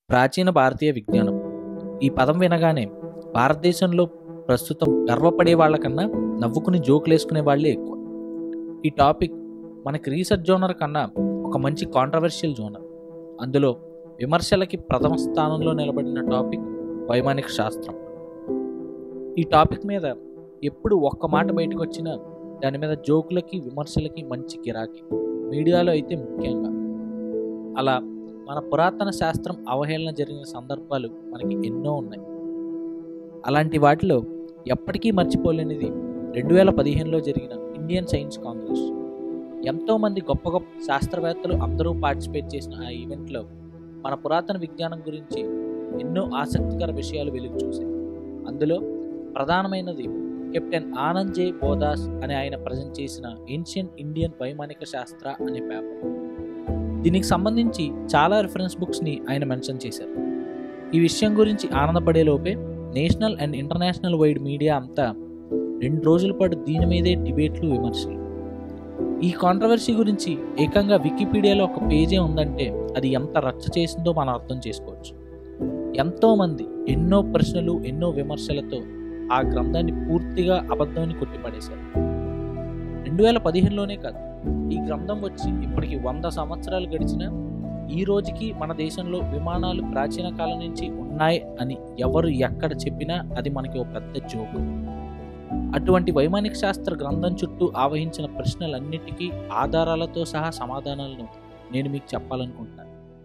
ప్రాచీన భారతీయ విజ్ఞానం ఈ పదం వినగానే భారతదేశంలో ప్రస్తుతం గర్వపడే వాళ్ళకన్నా నవ్వుకుని జోకులేసుకునే వాళ్ళే ఎక్కువ ఈ టాపిక్ మనకి రీసెర్చ్ జోనర్ కన్నా ఒక మంచి కాంట్రవర్షియల్ జోనర్ అందులో విమర్శలకి ప్రథమ స్థానంలో నిలబడిన టాపిక్ వైమానిక శాస్త్రం ఈ టాపిక్ మీద ఎప్పుడు ఒక్క మాట బయటకు వచ్చినా దాని మీద జోకులకి విమర్శలకి మంచి గిరాకీ మీడియాలో అయితే ముఖ్యంగా అలా మన పురాతన శాస్త్రం అవహేళన జరిగిన సందర్భాలు మనకి ఎన్నో ఉన్నాయి అలాంటి వాటిలో ఎప్పటికీ మర్చిపోలేనిది రెండు వేల పదిహేనులో జరిగిన ఇండియన్ సైన్స్ కాంగ్రెస్ ఎంతోమంది గొప్ప గొప్ప శాస్త్రవేత్తలు అందరూ పార్టిసిపేట్ చేసిన ఆ ఈవెంట్లో మన పురాతన విజ్ఞానం గురించి ఎన్నో ఆసక్తికర విషయాలు వెలుగు చూశాయి అందులో ప్రధానమైనది కెప్టెన్ ఆనంద్ జే బోదాస్ అని ఆయన ప్రజెంట్ చేసిన ఏన్షియన్ ఇండియన్ వైమానిక శాస్త్ర అనే పేపర్ దీనికి సంబంధించి చాలా రిఫరెన్స్ బుక్స్ని ఆయన మెన్షన్ చేశారు ఈ విషయం గురించి ఆనందపడే లోపే national and international wide media అంతా రెండు రోజుల పాటు దీని మీదే డిబేట్లు విమర్శలు ఈ కాంట్రవర్సీ గురించి ఏకంగా వికీపీడియాలో ఒక పేజే ఉందంటే అది ఎంత రచ్చ చేసిందో మనం అర్థం చేసుకోవచ్చు ఎంతోమంది ఎన్నో ప్రశ్నలు ఎన్నో విమర్శలతో ఆ గ్రంథాన్ని పూర్తిగా అబద్ధాన్ని కొట్టిపడేశారు రెండు వేల పదిహేనులోనే కాదు ఈ గ్రంథం వచ్చి ఇప్పటికి వంద సంవత్సరాలు గడిచినా ఈ రోజుకి మన దేశంలో విమానాలు ప్రాచీన కాలం నుంచి ఉన్నాయి అని ఎవరు ఎక్కడ చెప్పినా అది మనకి ఒక పెద్ద జోకు అటువంటి వైమానిక శాస్త్ర గ్రంథం చుట్టూ ఆవహించిన ప్రశ్నలన్నిటికీ ఆధారాలతో సహా సమాధానాలను నేను మీకు చెప్పాలనుకుంటున్నాను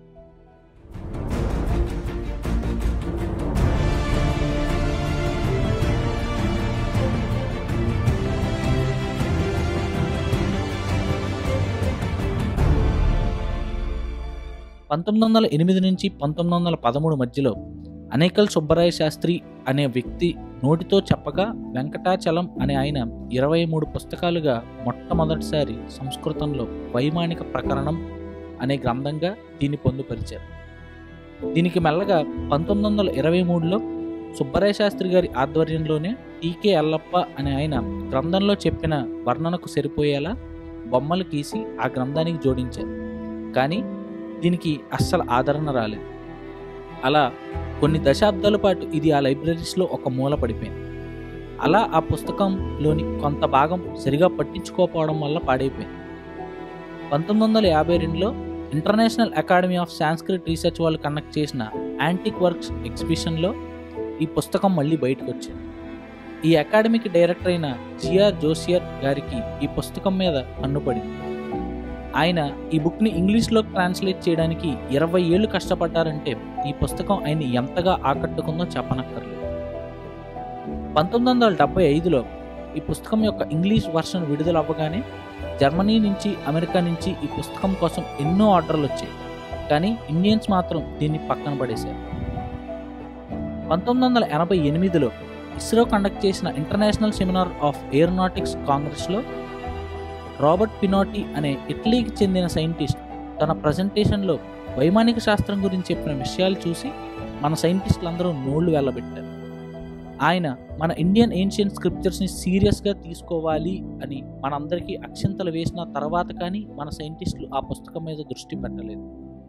పంతొమ్మిది వందల ఎనిమిది నుంచి పంతొమ్మిది వందల పదమూడు మధ్యలో అనేకల్ సుబ్బరాయ శాస్త్రి అనే వ్యక్తి నోటితో చెప్పగా వెంకటాచలం అనే ఆయన ఇరవై మూడు పుస్తకాలుగా మొట్టమొదటిసారి సంస్కృతంలో వైమానిక ప్రకరణం అనే గ్రంథంగా దీన్ని పొందుపరిచారు దీనికి మెల్లగా పంతొమ్మిది వందల ఇరవై మూడులో సుబ్బరాయ శాస్త్రి గారి ఆధ్వర్యంలోనే టీకే అల్లప్ప అనే ఆయన గ్రంథంలో చెప్పిన వర్ణనకు సరిపోయేలా బొమ్మలు గీసి ఆ గ్రంథానికి జోడించారు కానీ దీనికి అస్సలు ఆదరణ రాలేదు అలా కొన్ని దశాబ్దాల పాటు ఇది ఆ లైబ్రరీస్లో ఒక మూల పడిపోయింది అలా ఆ పుస్తకంలోని కొంత భాగం సరిగా పట్టించుకోకపోవడం వల్ల పాడైపోయింది పంతొమ్మిది వందల యాభై రెండులో international academy of Sanskrit research వాళ్ళు కండక్ట్ చేసిన యాంటిక్ వర్క్స్ ఎగ్జిబిషన్లో ఈ పుస్తకం మళ్ళీ బయటకు వచ్చింది ఈ అకాడమీకి డైరెక్టర్ అయిన జిఆర్ జోసియర్ గారికి ఈ పుస్తకం మీద కన్నుపడింది ఆయన ఈ బుక్ని ఇంగ్లీష్లో ట్రాన్స్లేట్ చేయడానికి ఇరవై ఏళ్ళు కష్టపడ్డారంటే ఈ పుస్తకం ఆయన ఎంతగా ఆకట్టుకుందో చెప్పనక్కర్లేదు పంతొమ్మిది వందల డెబ్బై ఐదులో ఈ పుస్తకం యొక్క ఇంగ్లీష్ వర్షన్ విడుదల అవ్వగానే జర్మనీ నుంచి అమెరికా నుంచి ఈ పుస్తకం కోసం ఎన్నో ఆర్డర్లు వచ్చాయి కానీ ఇండియన్స్ మాత్రం దీన్ని పక్కన పడేశారు పంతొమ్మిది వందల ఎనభై ఎనిమిదిలో ఇస్రో కండక్ట్ చేసిన ఇంటర్నేషనల్ సెమినార్ ఆఫ్ ఏరోనాటిక్స్ కాంగ్రెస్లో రాబర్ట్ పినోటి అనే ఇటలీకి చెందిన సైంటిస్ట్ తన ప్రజెంటేషన్లో వైమానిక శాస్త్రం గురించి చెప్పిన విషయాలు చూసి మన సైంటిస్టులందరూ నోళ్లు వెళ్ళబెట్టారు ఆయన మన ఇండియన్ ఏన్షియన్ స్క్రిప్చర్స్ని సీరియస్గా తీసుకోవాలి అని మనందరికీ అక్షంతలు వేసిన తర్వాత కానీ మన సైంటిస్టులు ఆ పుస్తకం మీద దృష్టి పెట్టలేదు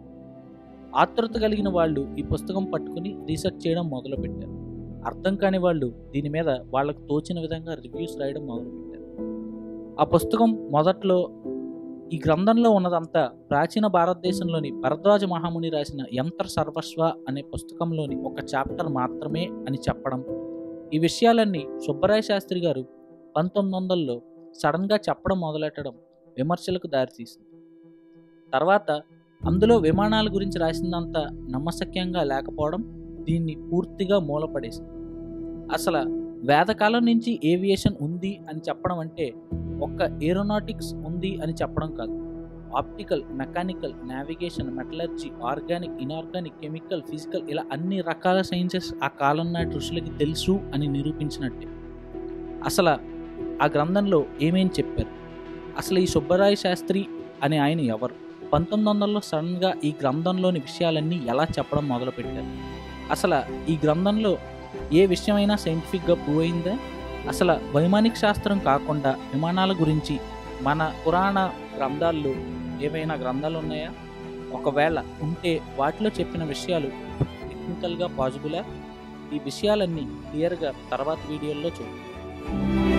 ఆతృత కలిగిన వాళ్ళు ఈ పుస్తకం పట్టుకుని రీసెర్చ్ చేయడం మొదలుపెట్టారు అర్థం కాని వాళ్ళు దీని మీద వాళ్ళకు తోచిన విధంగా రివ్యూస్ రాయడం మొదలుపెట్టారు ఆ పుస్తకం మొదట్లో ఈ గ్రంథంలో ఉన్నదంతా ప్రాచీన భారతదేశంలోని భరద్వాజ మహాముని రాసిన యంత్ర సర్వస్వ అనే పుస్తకంలోని ఒక చాప్టర్ మాత్రమే అని చెప్పడం ఈ విషయాలన్నీ సుబ్బరాయ శాస్త్రి గారు పంతొమ్మిది వందల్లో సడన్గా చెప్పడం మొదలెట్టడం విమర్శలకు దారితీసింది తర్వాత అందులో విమానాల గురించి రాసిందంత నమ్మశక్యంగా లేకపోవడం దీన్ని పూర్తిగా మూలపడేసింది అసలు వేదకాలం నుంచి ఏవియేషన్ ఉంది అని చెప్పడం అంటే ఒక్క ఏరోనాటిక్స్ ఉంది అని చెప్పడం కాదు optical mechanical navigation metallurgy organic inorganic chemical physical ఇలా అన్ని రకాల సైన్సెస్ ఆ కాలం నాటి ఋషులకి తెలుసు అని నిరూపించినట్టే అసలు ఆ గ్రంథంలో ఏమేం చెప్పారు అసలు ఈ సుబ్బరాయ శాస్త్రి అనే ఆయన ఎవరు పంతొమ్మిది వందలలో సడన్గా ఈ గ్రంథంలోని విషయాలన్నీ ఎలా చెప్పడం మొదలుపెట్టారు అసలు ఈ గ్రంథంలో ఏ విషయమైనా సైంటిఫిక్గా ప్రూవ్ అయిందా అసలు వైమానిక శాస్త్రం కాకుండా విమానాల గురించి మన పురాణ గ్రంథాల్లో ఏవైనా గ్రంథాలు ఉన్నాయా ఒకవేళ ఉంటే వాటిలో చెప్పిన విషయాలు టెక్నికల్గా పాజిబులా ఈ విషయాలన్నీ క్లియర్గా తర్వాత వీడియోల్లో చూద్దాం